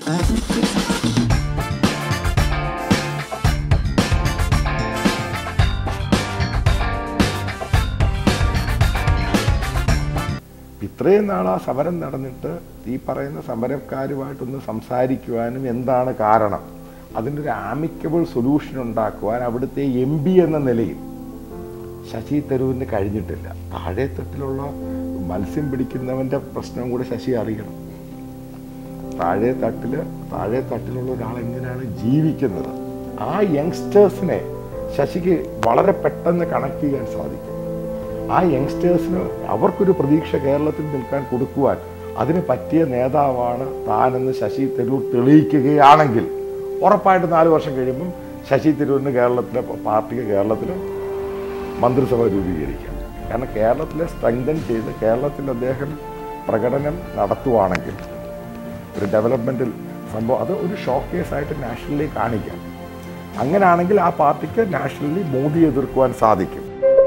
ഇത്രയും നാൾ ആ സമരം നടന്നിട്ട് ഈ പറയുന്ന സമരക്കാരുമായിട്ടൊന്ന് സംസാരിക്കുവാനും എന്താണ് കാരണം അതിൻ്റെ ഒരു ആമിക്കബിൾ സൊല്യൂഷൻ ഉണ്ടാക്കുവാൻ അവിടുത്തെ എം പി എന്ന നിലയിൽ ശശി തരൂരിന് കഴിഞ്ഞിട്ടില്ല താഴെത്തട്ടിലുള്ള മത്സ്യം പിടിക്കുന്നവൻ്റെ പ്രശ്നം കൂടെ ശശി അറിയണം താഴെ തട്ടില് താഴെ തട്ടിലുള്ള ഒരാൾ എങ്ങനെയാണ് ജീവിക്കുന്നത് ആ യങ്സ്റ്റേഴ്സിനെ ശശിക്ക് വളരെ പെട്ടെന്ന് കണക്ട് ചെയ്യാൻ സാധിക്കും ആ യങ്സ്റ്റേഴ്സിന് അവർക്കൊരു പ്രതീക്ഷ കേരളത്തിൽ നിൽക്കാൻ കൊടുക്കുവാൻ അതിന് പറ്റിയ നേതാവാണ് താനെന്ന് ശശി തരൂർ തെളിയിക്കുകയാണെങ്കിൽ ഉറപ്പായിട്ട് നാല് വർഷം കഴിയുമ്പം ശശി തരൂരിന് കേരളത്തിലെ പാർട്ടിക്ക് കേരളത്തിൽ മന്ത്രിസഭ രൂപീകരിക്കാം കാരണം കേരളത്തിലെ സ്ട്രെങ്തൻ ചെയ്ത് കേരളത്തിൽ അദ്ദേഹം പ്രകടനം നടത്തുവാണെങ്കിൽ ഒരു ഡെവലപ്മെൻറ്റിൽ സംഭവം അത് ഒരു ഷോക്ക് കേസ് ആയിട്ട് നാഷണലി കാണിക്കാം അങ്ങനെയാണെങ്കിൽ ആ പാർട്ടിക്ക് നാഷണലി മോദി എതിർക്കുവാൻ സാധിക്കും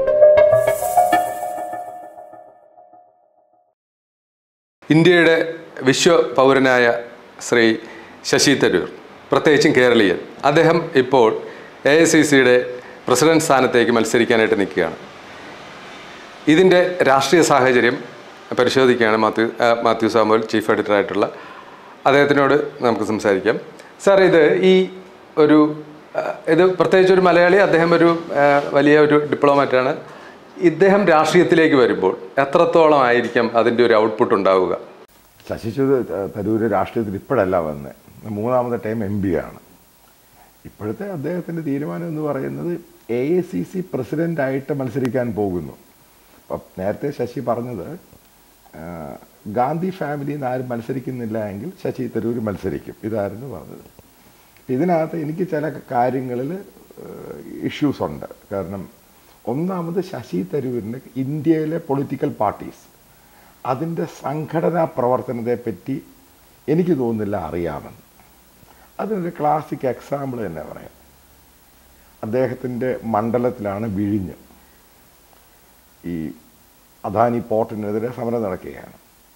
ഇന്ത്യയുടെ വിശ്വ പൗരനായ ശ്രീ ശശി തരൂർ പ്രത്യേകിച്ചും കേരളീയൻ അദ്ദേഹം ഇപ്പോൾ എ ഐ സി സിയുടെ പ്രസിഡന്റ് സ്ഥാനത്തേക്ക് മത്സരിക്കാനായിട്ട് നിൽക്കുകയാണ് ഇതിൻ്റെ രാഷ്ട്രീയ സാഹചര്യം പരിശോധിക്കുകയാണ് മാത്യു ആ, മാത്യു സാമുവൽ ചീഫ് എഡിറ്ററായിട്ടുള്ള അദ്ദേഹത്തിനോട് നമുക്ക് സംസാരിക്കാം സാർ ഇത് ഈ ഒരു ആ, ഇത് പ്രത്യേകിച്ച് ഒരു മലയാളി അദ്ദേഹം ഒരു ആ, വലിയ ഒരു ഡിപ്ലോമാറ്റാണ് ഇദ്ദേഹം രാഷ്ട്രീയത്തിലേക്ക് വരുമ്പോൾ എത്രത്തോളം ആയിരിക്കും അതിൻ്റെ ഒരു ഔട്ട്പുട്ട് ഉണ്ടാവുക ശശി തരൂര് രാഷ്ട്രീയത്തിൽ ഇപ്പോഴല്ല വന്നത് മൂന്നാമത്തെ ടൈം എം പി ആണ് ഇപ്പോഴത്തെ അദ്ദേഹത്തിൻ്റെ തീരുമാനം എന്ന് പറയുന്നത് എ ഐ സി സി പ്രസിഡൻ്റായിട്ട് മത്സരിക്കാൻ പോകുന്നു അപ്പം നേരത്തെ ശശി പറഞ്ഞത് ആ, ഗാന്ധി ഫാമിലിയിൽ നിന്ന് ആരും മത്സരിക്കുന്നില്ല എങ്കിൽ ശശി തരൂർ മത്സരിക്കും ഇതായിരുന്നു പറഞ്ഞത് ഇതിനകത്ത് എനിക്ക് ചില കാര്യങ്ങളിൽ ഇഷ്യൂസ് ഉണ്ട് കാരണം ഒന്നാമത് ശശി തരൂരിന് ഇന്ത്യയിലെ പൊളിറ്റിക്കൽ പാർട്ടീസ് അതിൻ്റെ സംഘടനാ പ്രവർത്തനത്തെ പറ്റി എനിക്ക് തോന്നുന്നില്ല അറിയാമെന്ന് അതിനൊരു ക്ലാസിക് എക്സാമ്പിൾ തന്നെ പറയാം അദ്ദേഹത്തിൻ്റെ മണ്ഡലത്തിലാണ് വിഴിഞ്ഞ് ഈ അദാനി പോർട്ടിനെതിരെ സമരം നടക്കുകയാണ്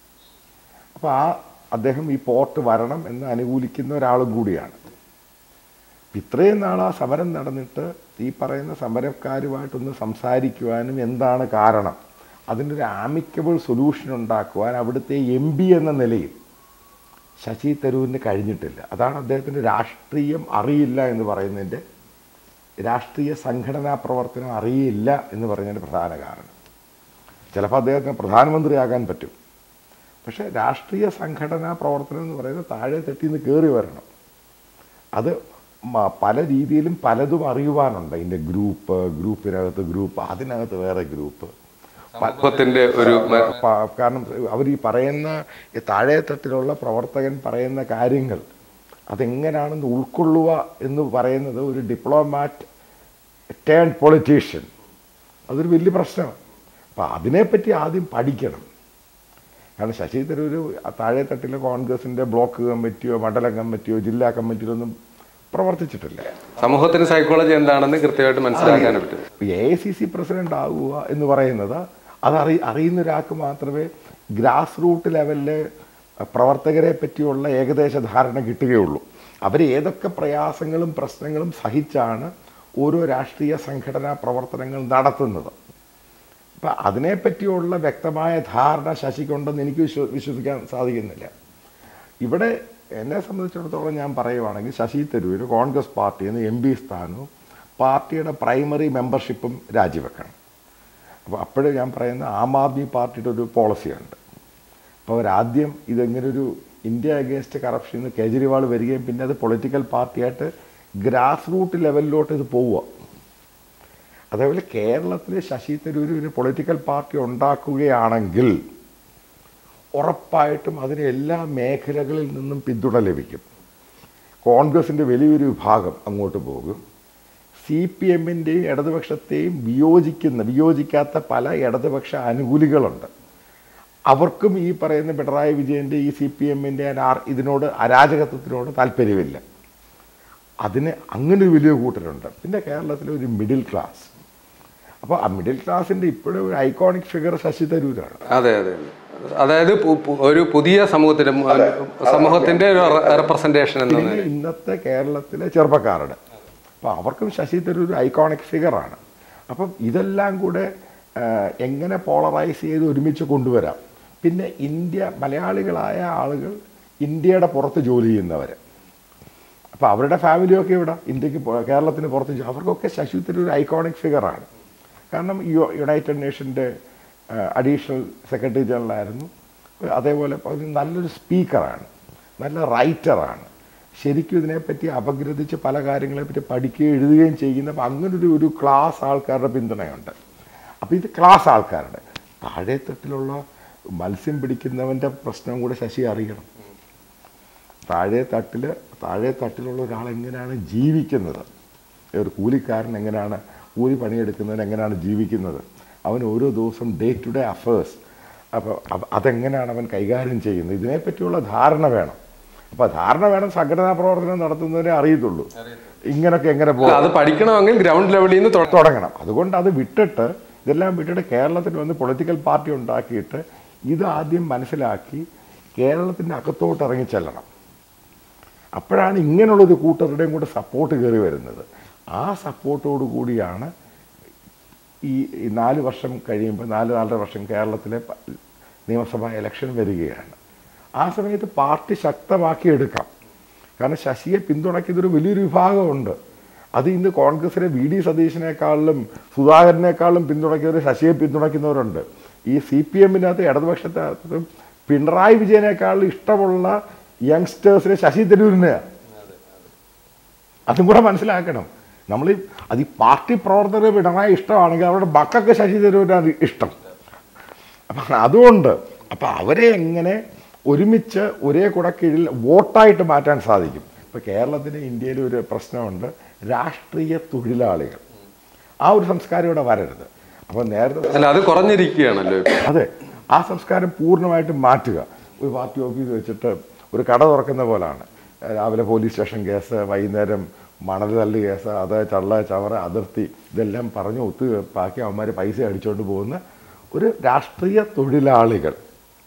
അപ്പോൾ ആ അദ്ദേഹം ഈ പോർട്ട് വരണം എന്ന് അനുകൂലിക്കുന്ന ഒരാളും കൂടിയാണ് ഇത്രയും നാൾ ആ സമരം നടന്നിട്ട് ഈ പറയുന്ന സമരക്കാരുമായിട്ടൊന്ന് സംസാരിക്കുവാനും എന്താണ് കാരണം അതിനൊരു ആമിക്കബിൾ സൊല്യൂഷൻ ഉണ്ടാക്കുവാൻ അവിടുത്തെ എം പി എന്ന നിലയിൽ ശശി തരൂരിന് കഴിഞ്ഞിട്ടില്ല അതാണ് അദ്ദേഹത്തിൻ്റെ രാഷ്ട്രീയം അറിയില്ല എന്ന് പറയുന്നതിൻ്റെ രാഷ്ട്രീയ സംഘടനാ പ്രവർത്തനം അറിയില്ല എന്ന് പറയുന്നതിൻ്റെ പ്രധാന കാരണം ചിലപ്പോൾ അദ്ദേഹത്തിന് പ്രധാനമന്ത്രിയാകാൻ പറ്റും പക്ഷേ രാഷ്ട്രീയ സംഘടനാ പ്രവർത്തനം എന്ന് പറയുന്നത് താഴെ തട്ടിൽ നിന്ന് കയറി വരണം അത് മ- പല രീതിയിലും പലതും അറിയുവാനുണ്ട് ഇതിൻ്റെ ഗ്രൂപ്പ് ഗ്രൂപ്പിനകത്ത് ഗ്രൂപ്പ് അതിനകത്ത് വേറെ ഗ്രൂപ്പ് സമൂഹത്തിൻ്റെ ഒരു മ- പ- കാരണം അവർ ഈ പറയുന്ന ഈ താഴെത്തട്ടിലുള്ള പ്രവർത്തകൻ പറയുന്ന കാര്യങ്ങൾ അതെങ്ങനെയാണെന്ന് ഉൾക്കൊള്ളുക എന്ന് പറയുന്നത് ഒരു ഡിപ്ലോമാറ്റ് ടേൺ പൊളിറ്റീഷ്യൻ അതൊരു വലിയ പ്രശ്നമാണ് അപ്പം അതിനെപ്പറ്റി ആദ്യം പഠിക്കണം കാരണം ശശി തരൂർ താഴെത്തട്ടിലെ കോൺഗ്രസിൻ്റെ ബ്ലോക്ക് കമ്മിറ്റിയോ മണ്ഡലം കമ്മിറ്റിയോ ജില്ലാ കമ്മിറ്റിയിലൊന്നും പ്രവർത്തിച്ചിട്ടില്ല സമൂഹത്തിന് സൈക്കോളജി എന്താണെന്ന് കൃത്യമായിട്ട് മനസ്സിലാക്കാൻ പറ്റും A I C C president ആകുക എന്ന് പറയുന്നത് അത് അറി അറിയുന്ന ഒരാൾക്ക് മാത്രമേ ഗ്രാസ് റൂട്ട് ലെവലിലെ പ്രവർത്തകരെ പറ്റിയുള്ള ഏകദേശ ധാരണ കിട്ടുകയുള്ളൂ അവർ ഏതൊക്കെ പ്രയാസങ്ങളും പ്രശ്നങ്ങളും സഹിച്ചാണ് ഓരോ രാഷ്ട്രീയ സംഘടനാ പ്രവർത്തനങ്ങൾ നടത്തുന്നത് അപ്പം അതിനെപ്പറ്റിയുള്ള വ്യക്തമായ ധാരണ ശശിക്കുണ്ടെന്ന് എനിക്ക് വിശ്വ വിശ്വസിക്കാൻ സാധിക്കുന്നില്ല ഇവിടെ എന്നെ സംബന്ധിച്ചിടത്തോളം ഞാൻ പറയുവാണെങ്കിൽ ശശി തരൂർ കോൺഗ്രസ് പാർട്ടിയിൽ നിന്ന് എം പി സ്ഥാനവും പാർട്ടിയുടെ പ്രൈമറി മെമ്പർഷിപ്പും രാജിവെക്കണം അപ്പോൾ അപ്പോഴേ ഞാൻ പറയുന്ന ആം ആദ്മി പാർട്ടിയുടെ ഒരു പോളിസിയുണ്ട് അപ്പോൾ അവരാദ്യം ഇതെങ്ങനെ ഒരു ഇന്ത്യ അഗേൻസ്റ്റ് കറപ്ഷൻ എന്ന് കേജ്രിവാൾ വരികയും പിന്നെ അത് പൊളിറ്റിക്കൽ പാർട്ടിയായിട്ട് ഗ്രാസ് റൂട്ട് ലെവലിലോട്ട് ഇത് പോവുക അതേപോലെ കേരളത്തിൽ ശശി തരൂർ ഒരു പൊളിറ്റിക്കൽ പാർട്ടി ഉണ്ടാക്കുകയാണെങ്കിൽ ഉറപ്പായിട്ടും അതിന് എല്ലാ മേഖലകളിൽ നിന്നും പിന്തുണ ലഭിക്കും കോൺഗ്രസിൻ്റെ വലിയൊരു വിഭാഗം അങ്ങോട്ട് പോകും സി പി എമ്മിൻ്റെയും ഇടതുപക്ഷത്തെയും വിയോജിക്കുന്ന വിയോജിക്കാത്ത പല ഇടതുപക്ഷ അനുകൂലികളുണ്ട് അവർക്കും ഈ പറയുന്ന പിണറായി വിജയൻ്റെ ഈ സി പി എമ്മിൻ്റെ ഇതിനോട് അരാജകത്വത്തിനോട് താല്പര്യമില്ല അതിന് അങ്ങനെ ഒരു വലിയ കൂട്ടരുണ്ട് പിന്നെ കേരളത്തിലെ ഒരു മിഡിൽ ക്ലാസ് അപ്പോൾ ആ മിഡിൽ ക്ലാസിൻ്റെ ഇപ്പോഴും ഒരു ഐക്കോണിക് ഫിഗർ ശശി തരൂരാണ് അതെ അതെ അതായത് പു- പു- ഒരു പുതിയ സമൂഹത്തിന്റെ സമൂഹത്തിന്റെ ഒരു റെപ്രസെന്റേഷൻ എന്ന പിന്നെ ഇന്നത്തെ കേരളത്തിലെ ചെറുപ്പക്കാരുടെ അപ്പോൾ അവർക്കും ശശി തരൂർ ഒരു ഐക്കോണിക് ഫിഗറാണ് അപ്പം ഇതെല്ലാം കൂടെ ആ, എങ്ങനെ പോളറൈസ് ചെയ്ത് ഒരുമിച്ച് കൊണ്ടുവരാം പിന്നെ ഇന്ത്യ മലയാളികളായ ആളുകൾ ഇന്ത്യയുടെ പുറത്ത് ജോലി ചെയ്യുന്നവർ അപ്പോൾ അവരുടെ ഫാമിലിയൊക്കെ ഇവിടെ ഇന്ത്യക്ക് പോ- കേരളത്തിന് പുറത്ത് ജോ- അവർക്കൊക്കെ ശശി തരൂർ ഐക്കോണിക് ഫിഗറാണ് കാരണം യു യുണൈറ്റഡ് നേഷൻ്റെ അഡീഷണൽ സെക്രട്ടറി ജനറൽ ആയിരുന്നു അതേപോലെ ഒരു നല്ലൊരു സ്പീക്കറാണ് നല്ല റൈറ്ററാണ് ശരിക്കും ഇതിനെപ്പറ്റി അപഗ്രഥിച്ച് പല കാര്യങ്ങളെപ്പറ്റി പഠിക്കുകയും എഴുതുകയും ചെയ്യുന്ന അപ്പം അങ്ങനൊരു ഒരു ക്ലാസ് ആൾക്കാരുടെ പിന്തുണയുണ്ട് അപ്പോൾ ഇത് ക്ലാസ് ആൾക്കാരുടെ താഴെത്തട്ടിലുള്ള മത്സ്യം പിടിക്കുന്നവൻ്റെ പ്രശ്നം കൂടെ ശശി അറിയണം താഴെ തട്ടിൽ താഴെ തട്ടിലുള്ള ഒരാൾ എങ്ങനെയാണ് ജീവിക്കുന്നത് ഒരു കൂലിക്കാരൻ എങ്ങനെയാണ് കൂലി പണിയെടുക്കുന്നവൻ എങ്ങനെയാണ് ജീവിക്കുന്നത് അവൻ ഓരോ ദിവസം ഡേ ടു ഡേ അഫേഴ്സ് അപ്പോൾ അവ- അതെങ്ങനെയാണ് അവൻ കൈകാര്യം ചെയ്യുന്നത് ഇതിനെപ്പറ്റിയുള്ള ധാരണ വേണം അപ്പോൾ ധാരണ വേണം സംഘടനാ പ്രവർത്തനം നടത്തുന്നതിനെ അറിയത്തുള്ളൂ ഇങ്ങനൊക്കെ എങ്ങനെ അല്ല, പോകും അത് പഠിക്കണമെങ്കിൽ ഗ്രൗണ്ട് ലെവലിൽ നിന്ന് തുടങ്ങണം തുടങ്ങണം അതുകൊണ്ട് അത് വിട്ടിട്ട് ഇതെല്ലാം വിട്ടിട്ട് കേരളത്തിൽ വന്ന് പൊളിറ്റിക്കൽ പാർട്ടി ഉണ്ടാക്കിയിട്ട് ഇത് ആദ്യം മനസ്സിലാക്കി കേരളത്തിൻ്റെ അകത്തോട്ട് ഇറങ്ങിച്ചെല്ലണം അപ്പോഴാണ് ഇങ്ങനെയുള്ളൊരു കൂട്ടരുടെയും കൂടെ സപ്പോർട്ട് കയറി വരുന്നത് ആ സപ്പോർട്ടോടു കൂടിയാണ് ഈ ഈ നാല് വർഷം കഴിയുമ്പോൾ നാല് നാലര വർഷം കേരളത്തിലെ പ- നിയമസഭാ ഇലക്ഷൻ വരികയാണ് ആ സമയത്ത് പാർട്ടി ശക്തമാക്കി എടുക്കാം കാരണം ശശിയെ പിന്തുണയ്ക്കുന്നൊരു വലിയൊരു വിഭാഗമുണ്ട് അത് ഇന്ന് കോൺഗ്രസിലെ വി ഡി സതീശിനേക്കാളിലും സുധാകരനേക്കാളും പിന്തുണയ്ക്കുന്നവർ ശശിയെ പിന്തുണയ്ക്കുന്നവരുണ്ട് ഈ സി പി എമ്മിനകത്ത് ഇടതുപക്ഷത്തിനകത്തും പിണറായി വിജയനേക്കാളും ഇഷ്ടമുള്ള യങ്സ്റ്റേഴ്സിനെ ശശി തരൂരിനെയാണ് അതും കൂടെ മനസ്സിലാക്കണം നമ്മൾ അത് ഈ പാർട്ടി പ്രവർത്തകരെ പിണറായി ഇഷ്ടമാണെങ്കിൽ അവരുടെ മക്കൾക്ക് ശശി തരൂരാണ് ഇഷ്ടം അപ്പം അതുകൊണ്ട് അപ്പം അവരെ എങ്ങനെ ഒരുമിച്ച് ഒരേ കുടക്കീഴിൽ വോട്ടായിട്ട് മാറ്റാൻ സാധിക്കും ഇപ്പം കേരളത്തിന് ഇന്ത്യയിൽ ഒരു പ്രശ്നമുണ്ട് രാഷ്ട്രീയ തൊഴിലാളികൾ ആ ഒരു സംസ്കാരം ഇവിടെ വരരുത് അപ്പം നേരത്തെ അല്ല അത് കുറഞ്ഞിരിക്കുകയാണല്ലോ ഇപ്പൊ അതെ ആ സംസ്കാരം പൂർണ്ണമായിട്ടും മാറ്റുക ഒരു പാർട്ടി ഓഫീസ് വെച്ചിട്ട് ഒരു കട തുറക്കുന്ന പോലാണ് രാവിലെ പോലീസ് സ്റ്റേഷൻ കേസ് വൈകുന്നേരം മണൽ തള്ളി കേസ് അത് ചള്ള ചവറ അതിർത്തി ഇതെല്ലാം പറഞ്ഞ് ഒത്തുതീർപ്പാക്കി അവന്മാർ പൈസ അടിച്ചുകൊണ്ട് പോകുന്ന ഒരു രാഷ്ട്രീയ തൊഴിലാളികൾ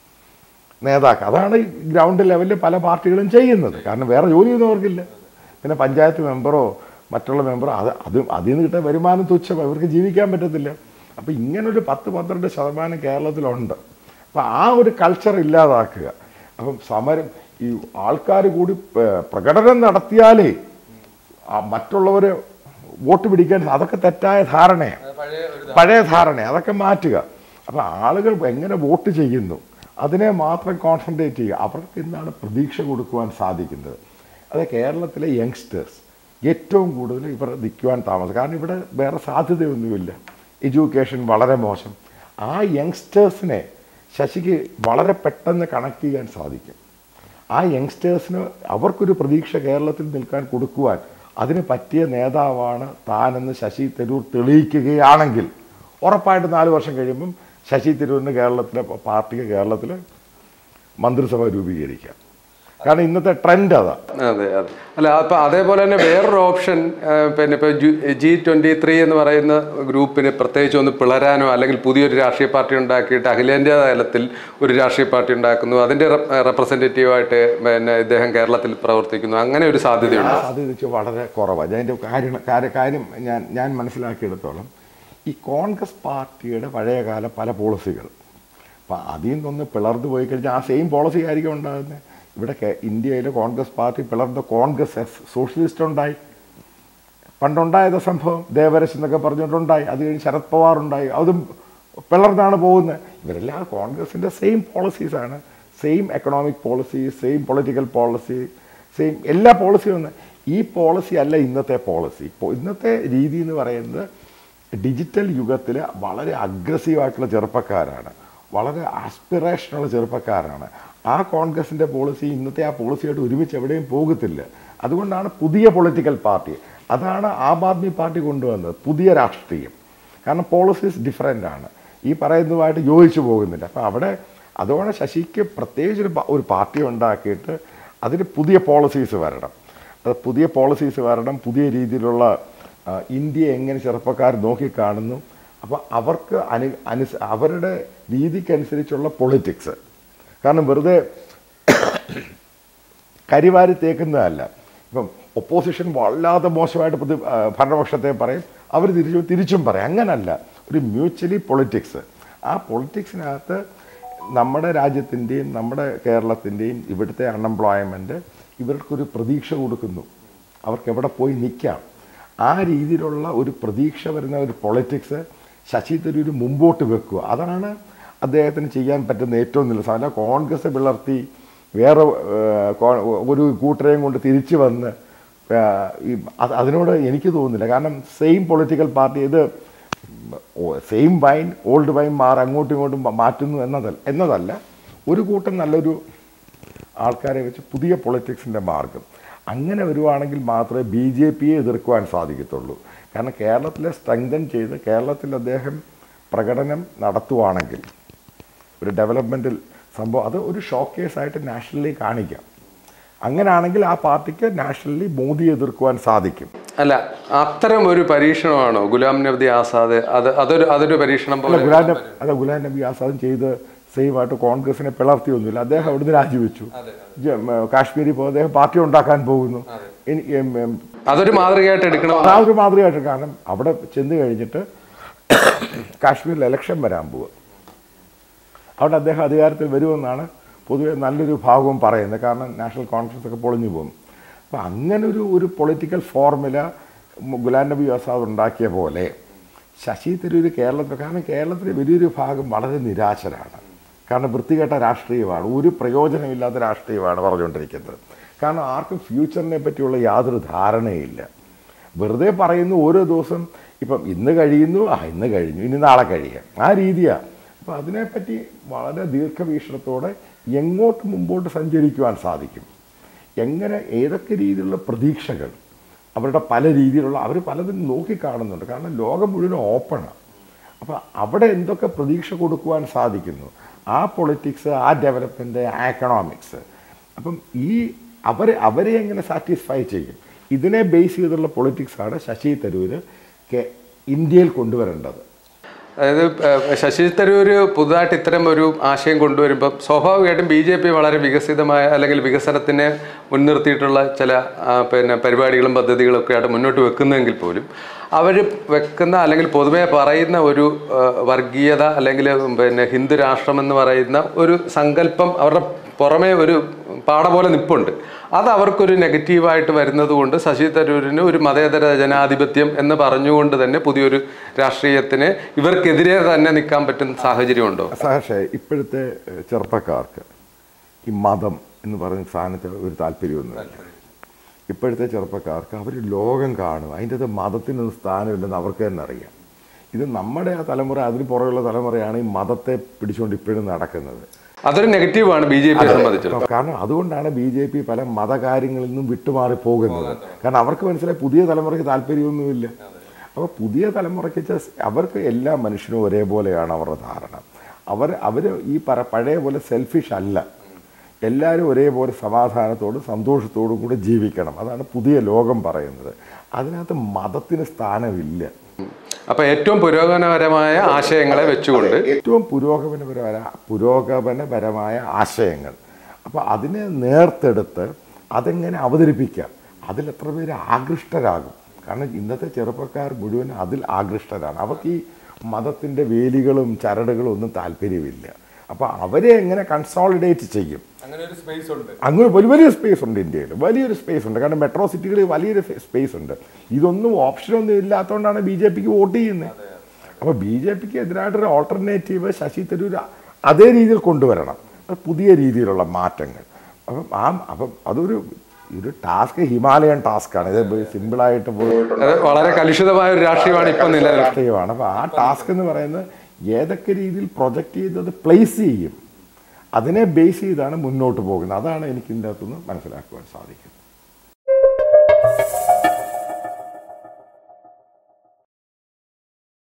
നേതാക്കൾ അതാണ് ഈ ഗ്രൗണ്ട് ലെവലിൽ പല പാർട്ടികളും ചെയ്യുന്നത് കാരണം വേറെ ജോലി ചെയ്യുന്നവർക്കില്ല പിന്നെ പഞ്ചായത്ത് മെമ്പറോ മറ്റുള്ള മെമ്പറോ അത് അത് അതിൽ നിന്ന് കിട്ടുന്ന വരുമാനം തുച്ഛം അവർക്ക് ജീവിക്കാൻ പറ്റത്തില്ല അപ്പോൾ ഇങ്ങനൊരു പത്ത് പന്ത്രണ്ട് ശതമാനം കേരളത്തിലുണ്ട് അപ്പോൾ ആ ഒരു കൾച്ചർ ഇല്ലാതാക്കുക അപ്പം സമരം ഈ ആൾക്കാർ കൂടി പ- പ്രകടനം നടത്തിയാലേ ആ മറ്റുള്ളവർ വോട്ട് പിടിക്കാൻ അതൊക്കെ തെറ്റായ ധാരണയാണ് പഴയ ധാരണ അതൊക്കെ മാറ്റുക അപ്പോൾ ആളുകൾ എങ്ങനെ വോട്ട് ചെയ്യുന്നു അതിനെ മാത്രം കോൺസെൻട്രേറ്റ് ചെയ്യുക അവർക്ക് എന്താണ് പ്രതീക്ഷ കൊടുക്കുവാൻ സാധിക്കുന്നത് അത് കേരളത്തിലെ യങ്സ്റ്റേഴ്സ് ഏറ്റവും കൂടുതൽ ഇവർ നിൽക്കുവാൻ താമസം കാരണം ഇവിടെ വേറെ സാധ്യതയൊന്നുമില്ല എഡ്യൂക്കേഷൻ വളരെ മോശം ആ യങ്സ്റ്റേഴ്സിനെ ശശിക്ക് വളരെ പെട്ടെന്ന് കണക്ട് ചെയ്യാൻ സാധിക്കും ആ യങ്സ്റ്റേഴ്സിന് അവർക്കൊരു പ്രതീക്ഷ കേരളത്തിൽ നിൽക്കാൻ കൊടുക്കുവാൻ അതിന് പറ്റിയ നേതാവാണ് താനെന്ന് ശശി തരൂർ തെളിയിക്കുകയാണെങ്കിൽ ഉറപ്പായിട്ട് നാല് വർഷം കഴിയുമ്പം ശശി തരൂരിന് കേരളത്തിലെ പാർട്ടിക്ക് കേരളത്തിൽ മന്ത്രിസഭ രൂപീകരിക്കാം കാരണം ഇന്നത്തെ ട്രെൻഡ് അതാ അതെ അതെ അല്ല അപ്പൊ അതേപോലെ തന്നെ വേറൊരു ഓപ്ഷൻ ആ, പിന്നെ ഇപ്പൊ ജി ട്വന്റി ത്രീ എന്ന് പറയുന്ന ഗ്രൂപ്പിന് പ്രത്യേകിച്ച് ഒന്ന് പിളരാനോ അല്ലെങ്കിൽ പുതിയൊരു രാഷ്ട്രീയ പാർട്ടി ഉണ്ടാക്കിയിട്ട് അഖിലേന്ത്യാ തലത്തിൽ ഒരു രാഷ്ട്രീയ പാർട്ടി ഉണ്ടാക്കുന്നു അതിന്റെ റെപ്രസെന്റേറ്റീവായിട്ട് പിന്നെ ഇദ്ദേഹം കേരളത്തിൽ പ്രവർത്തിക്കുന്നു അങ്ങനെ ഒരു സാധ്യതയുണ്ട് അത് വെച്ച് വളരെ കുറവാണ് ഞാൻ അതിൻ്റെ കാര്യം കാര്യ- കാര്യം ഞാൻ ഞാൻ മനസ്സിലാക്കിയെടുത്തോളം ഈ കോൺഗ്രസ് പാർട്ടിയുടെ പഴയകാല പല പോളിസികൾ അപ്പം അതിൽ നിന്നൊന്ന് പിളർന്നു പോയി കഴിഞ്ഞാൽ ആ സെയിം പോളിസി ആയിരിക്കും ഉണ്ടാകുന്നത് ഇവിടെ കേ- ഇന്ത്യയിലെ കോൺഗ്രസ് പാർട്ടി പിളർന്ന കോൺഗ്രസ് എസ് സോഷ്യലിസ്റ്റ് ഉണ്ടായി പണ്ടുണ്ടായത് സംഭവം ദേവരസ് എന്നൊക്കെ പറഞ്ഞുകൊണ്ടുണ്ടായി അത് കഴിഞ്ഞ് ശരത് പവാർ ഉണ്ടായി അതും പിളർന്നാണ് പോകുന്നത് ഇവരെല്ലാം കോൺഗ്രസിൻ്റെ സെയിം പോളിസീസാണ് same economic policy same political policy same എല്ലാ പോളിസിയും ഒന്ന് ഈ പോളിസി അല്ല ഇന്നത്തെ പോളിസി ഇപ്പോൾ ഇന്നത്തെ രീതി എന്ന് പറയുന്നത് ഡിജിറ്റൽ യുഗത്തിൽ വളരെ അഗ്രസീവായിട്ടുള്ള ചെറുപ്പക്കാരാണ് വളരെ ആസ്പിറേഷനുള്ള ചെറുപ്പക്കാരാണ് ആ കോൺഗ്രസിൻ്റെ പോളിസി ഇന്നത്തെ ആ പോളിസിയായിട്ട് ഒരുമിച്ച് എവിടെയും പോകത്തില്ല അതുകൊണ്ടാണ് പുതിയ പൊളിറ്റിക്കൽ പാർട്ടി അതാണ് ആം ആദ്മി പാർട്ടി കൊണ്ടുവന്നത് പുതിയ രാഷ്ട്രീയം കാരണം പോളിസീസ് ഡിഫറെൻ്റ് ആണ് ഈ പറയുന്നതുമായിട്ട് യോജിച്ചു പോകുന്നില്ല അപ്പോൾ അവിടെ അതുകൊണ്ട് ശശിക്ക് പ്രത്യേകിച്ച് ഒരു പ- ഒരു പാർട്ടി ഉണ്ടാക്കിയിട്ട് അതിന് പുതിയ പോളിസീസ് വരണം അത് പുതിയ പോളിസീസ് വരണം പുതിയ രീതിയിലുള്ള ആ, ഇന്ത്യയെ എങ്ങനെ ചെറുപ്പക്കാർ നോക്കിക്കാണുന്നു അപ്പോൾ അവർക്ക് അനു അനുസ അവരുടെ രീതിക്കനുസരിച്ചുള്ള പൊളിറ്റിക്സ് കാരണം വെറുതെ കരിവാരി തേക്കുന്നതല്ല ഇപ്പം ഒപ്പോസിഷൻ വല്ലാതെ മോശമായിട്ട് പ്രതി ആ, ഭരണപക്ഷത്തെ പറയും അവർ തിരിച്ചു തിരിച്ചും പറയും അങ്ങനല്ല ഒരു മ്യൂച്വലി പൊളിറ്റിക്സ് ആ പൊളിറ്റിക്സിനകത്ത് നമ്മുടെ രാജ്യത്തിൻ്റെയും നമ്മുടെ കേരളത്തിൻ്റെയും ഇവിടുത്തെ അൺഎംപ്ലോയ്മെൻറ്റ് ഇവർക്കൊരു പ്രതീക്ഷ കൊടുക്കുന്നു അവർക്ക് എവിടെ പോയി നിൽക്കാം ആ രീതിയിലുള്ള ഒരു പ്രതീക്ഷ വരുന്ന ഒരു പൊളിറ്റിക്സ് ശശി തരൂർ മുമ്പോട്ട് വെക്കുക അതാണ് അദ്ദേഹത്തിന് ചെയ്യാൻ പറ്റുന്ന ഏറ്റവും നല്ല സാധനം കോൺഗ്രസ് പിളർത്തി വേറെ ഏഹ്, കോ- ഒരു കൂട്ടരെയും കൊണ്ട് തിരിച്ചു വന്ന് ഏഹ്, ഈ അത് അതിനോട് എനിക്ക് തോന്നുന്നില്ല കാരണം സെയിം പൊളിറ്റിക്കൽ പാർട്ടി ഇത് സെയിം വൈൻ ഓൾഡ് വൈൻ മാറി അങ്ങോട്ടും ഇങ്ങോട്ടും മ- മാറ്റുന്നു എന്നതല്ല എന്നതല്ല ഒരു കൂട്ടം നല്ലൊരു ആൾക്കാരെ വെച്ച് പുതിയ പൊളിറ്റിക്സിൻ്റെ മാർഗം അങ്ങനെ വരുവാണെങ്കിൽ മാത്രമേ ബി ജെ പിയെ എതിർക്കുവാൻ സാധിക്കത്തുള്ളൂ കാരണം കേരളത്തിലെ സ്ട്രെങ്തൻ ചെയ്ത് കേരളത്തിൽ അദ്ദേഹം പ്രകടനം നടത്തുവാണെങ്കിൽ ഒരു ഡെവലപ്മെൻറ്റിൽ സംഭവം അത് ഒരു ഷോക്കേസ് ആയിട്ട് നാഷണലി കാണിക്കാം അങ്ങനെയാണെങ്കിൽ ആ പാർട്ടിക്ക് നാഷണലി മോദിയെ എതിർക്കുവാൻ സാധിക്കും അല്ല അത്തരം ഒരു പരീക്ഷണമാണോ ഗുലാം നബി ആസാദ് അത് അതൊരു അതൊരു പരീക്ഷണം അല്ല പോലെ ഗുലാം നബി അല്ല ഗുലാം നബി ആസാദും ചെയ്ത് സെയിമായിട്ട് കോൺഗ്രസിനെ പിളർത്തിയൊന്നുമില്ല അദ്ദേഹം അവിടുന്ന് രാജിവെച്ചു ജ- മ- കാശ്മീരിൽ പോകും അദ്ദേഹം പാർട്ടി ഉണ്ടാക്കാൻ പോകുന്നു ഇനി എം- എം, അതൊരു മാതൃകയായിട്ട് എടുക്കണം ആ ഒരു മാതൃകയായിട്ട് കാരണം അവിടെ ചെന്ന് കഴിഞ്ഞിട്ട് കാശ്മീരിൽ ഇലക്ഷൻ വരാൻ പോവുക അവിടെ അദ്ദേഹം അധികാരത്തിൽ വരുമെന്നാണ് പൊതുവെ നല്ലൊരു ഭാഗവും പറയുന്നത് കാരണം നാഷണൽ കോൺഫറൻസ് ഒക്കെ പൊളിഞ്ഞു പോകും അപ്പം അങ്ങനെ ഒരു ഒരു പൊളിറ്റിക്കൽ ഫോർമുല ഗുലാം നബി ആസാദ് ഉണ്ടാക്കിയ പോലെ ശശി തരൂർ കേരളത്തിൽ കാരണം കേരളത്തിലെ വലിയൊരു ഭാഗം വളരെ നിരാശരാണ് കാരണം വൃത്തികെട്ട രാഷ്ട്രീയമാണ് ഒരു പ്രയോജനമില്ലാത്ത രാഷ്ട്രീയമാണ് പറഞ്ഞുകൊണ്ടിരിക്കുന്നത് കാരണം ആർക്കും ഫ്യൂച്ചറിനെ പറ്റിയുള്ള യാതൊരു ധാരണയില്ല വെറുതെ പറയുന്നു ഓരോ ദിവസം ഇപ്പം ഇന്ന് കഴിയുന്നു ആ ഇന്ന് കഴിഞ്ഞു ഇനി നാളെ കഴിയാം ആ രീതിയാണ് അപ്പം അതിനെപ്പറ്റി വളരെ ദീർഘവീക്ഷണത്തോടെ എങ്ങോട്ട് മുമ്പോട്ട് സഞ്ചരിക്കുവാൻ സാധിക്കും എങ്ങനെ ഏതൊക്കെ രീതിയിലുള്ള പ്രതീക്ഷകൾ അവരുടെ പല രീതിയിലുള്ള അവർ പലതും നോക്കിക്കാണുന്നുണ്ട് കാരണം ലോകം മുഴുവൻ ഓപ്പണാണ് അപ്പോൾ അവിടെ എന്തൊക്കെ പ്രതീക്ഷ കൊടുക്കുവാൻ സാധിക്കുന്നു ആ പൊളിറ്റിക്സ് ആ ഡെവലപ്മെൻറ്റ് ആ എക്കണോമിക്സ് അപ്പം ഈ അവരെ അവരെ എങ്ങനെ സാറ്റിസ്ഫൈ ചെയ്യും ഇതിനെ ബേസ് ചെയ്തുള്ള പൊളിറ്റിക്സാണ് ശശി തരൂർ കെ- ഇന്ത്യയിൽ കൊണ്ടുവരേണ്ടത് അതായത് ഏഹ്, ശശി തരൂർ പുതുതായിട്ട് ഇത്തരം ഒരു ആശയം കൊണ്ടുവരുമ്പം സ്വാഭാവികമായിട്ടും ബി ജെ പി വളരെ വികസിതമായ അല്ലെങ്കിൽ വികസനത്തിനെ മുൻനിർത്തിയിട്ടുള്ള ചില ആ, പിന്നെ പരിപാടികളും പദ്ധതികളും ഒക്കെ ആയിട്ട് മുന്നോട്ട് വെക്കുന്നെങ്കിൽ പോലും അവർ വെക്കുന്ന അല്ലെങ്കിൽ പൊതുവെ പറയുന്ന ഒരു ആ, വർഗീയത അല്ലെങ്കിൽ പിന്നെ ഹിന്ദു രാഷ്ട്രം എന്ന് പറയുന്ന ഒരു സങ്കല്പം അവരുടെ പുറമേ ഒരു പാട പോലെ നിപ്പുണ്ട് അത് അവർക്കൊരു നെഗറ്റീവായിട്ട് വരുന്നത് കൊണ്ട് ശശി തരൂരിന് ഒരു മതേതര ജനാധിപത്യം എന്ന് പറഞ്ഞുകൊണ്ട് തന്നെ പുതിയൊരു രാഷ്ട്രീയത്തിന് ഇവർക്കെതിരെ തന്നെ നിൽക്കാൻ പറ്റുന്ന സാഹചര്യമുണ്ടോ സാക്ഷേ ഇപ്പോഴത്തെ ഏഹ്, ചെറുപ്പക്കാർക്ക് ഈ മതം എന്ന് പറയുന്ന സാധനത്തിൽ ഒരു താല്പര്യമൊന്നുമില്ല ഇപ്പോഴത്തെ ചെറുപ്പക്കാർക്ക് അവർ ലോകം കാണും അതിൻ്റെ അത് മതത്തിനൊന്നും സ്ഥാനമില്ലെന്ന് അവർക്ക് തന്നെ അറിയാം ഇത് നമ്മുടെ ആ തലമുറ അതിന് പുറകുള്ള തലമുറയാണ് ഈ മതത്തെ പിടിച്ചുകൊണ്ട് ഇപ്പോഴും നടക്കുന്നത് അതൊരു നെഗറ്റീവാണ് ബി ജെ പിയെ സംബന്ധിച്ചിടത്തോളം കാരണം അതുകൊണ്ടാണ് ബി ജെ പി പല മതകാര്യങ്ങളിൽ നിന്നും വിട്ടുമാറി പോകുന്നത് കാരണം അവർക്ക് മനസ്സിലായി പുതിയ തലമുറയ്ക്ക് താല്പര്യമൊന്നുമില്ല അപ്പോൾ പുതിയ തലമുറയ്ക്ക് just അവർക്ക് എല്ലാ മനുഷ്യനും ഒരേപോലെയാണ് അവരുടെ ധാരണ അവർ അവർ ഈ പറ പഴയ പോലെ സെൽഫിഷ് അല്ല എല്ലാവരും ഒരേപോലെ സമാധാനത്തോടും സന്തോഷത്തോടും കൂടെ ജീവിക്കണം അതാണ് പുതിയ ലോകം പറയുന്നത് അതിനകത്ത് മതത്തിന് സ്ഥാനമില്ല അപ്പൊ ഏറ്റവും പുരോഗമനപരമായ ആശയങ്ങളെ വെച്ചുകൊണ്ട് ഏറ്റവും പുരോഗമനപരമായ പുരോഗമനപരമായ ആശയങ്ങൾ അപ്പോൾ അതിനെ നേർത്തെടുത്ത് അതെങ്ങനെ അവതരിപ്പിക്കാം അതിൽ എത്ര പേര് ആകൃഷ്ടരാകും കാരണം ഇന്നത്തെ ചെറുപ്പക്കാർ മുഴുവൻ അതിൽ ആകൃഷ്ടരാണ് അവർക്ക് ഈ മതത്തിൻ്റെ വേലികളും ചരടുകളും ഒന്നും താല്പര്യമില്ല അപ്പോൾ അവരെ എങ്ങനെ കൺസോളിഡേറ്റ് ചെയ്യും അങ്ങനെ ഒരു സ്പേസ് ഉണ്ട് അങ്ങനെ വലിയ വലിയ സ്പേസ് ഉണ്ട് ഇന്ത്യയിൽ വലിയൊരു സ്പേസ് ഉണ്ട് കാരണം മെട്രോ സിറ്റികളിൽ വലിയൊരു സ്പേസ് ഉണ്ട് ഇതൊന്നും ഓപ്ഷനൊന്നും ഇല്ലാത്തതുകൊണ്ടാണ് ബി ജെ പിക്ക് വോട്ട് ചെയ്യുന്നത് അപ്പോൾ ബി ജെ പിക്ക് എതിരായിട്ടൊരു ഓൾട്ടർനേറ്റീവ് ശശി തരൂർ അതേ രീതിയിൽ കൊണ്ടുവരണം അത് പുതിയ രീതിയിലുള്ള മാറ്റങ്ങൾ അപ്പം ആ അപ്പം അതൊരു ഒരു ടാസ്ക് ഹിമാലയൻ ടാസ്ക്കാണ് ഇത് സിമ്പിളായിട്ട് പോയിട്ടുള്ള അത് വളരെ കലുഷിതമായ ഒരു രാഷ്ട്രീയമാണ് ഇപ്പൊ നിലനിൽക്കുന്നത് രാഷ്ട്രീയമാണ് അപ്പോൾ ആ ടാസ്ക് എന്ന് പറയുന്നത് ഏതൊക്കെ രീതിയിൽ പ്രൊജക്റ്റ് ചെയ്തത് പ്ലേസ് ചെയ്യും അതിനെ ബേസ് ചെയ്താണ് മുന്നോട്ട് പോകുന്നത് അതാണ് എനിക്ക് ഇതിൻ്റെ അകത്തുനിന്ന് മനസ്സിലാക്കുവാൻ സാധിക്കുന്നത്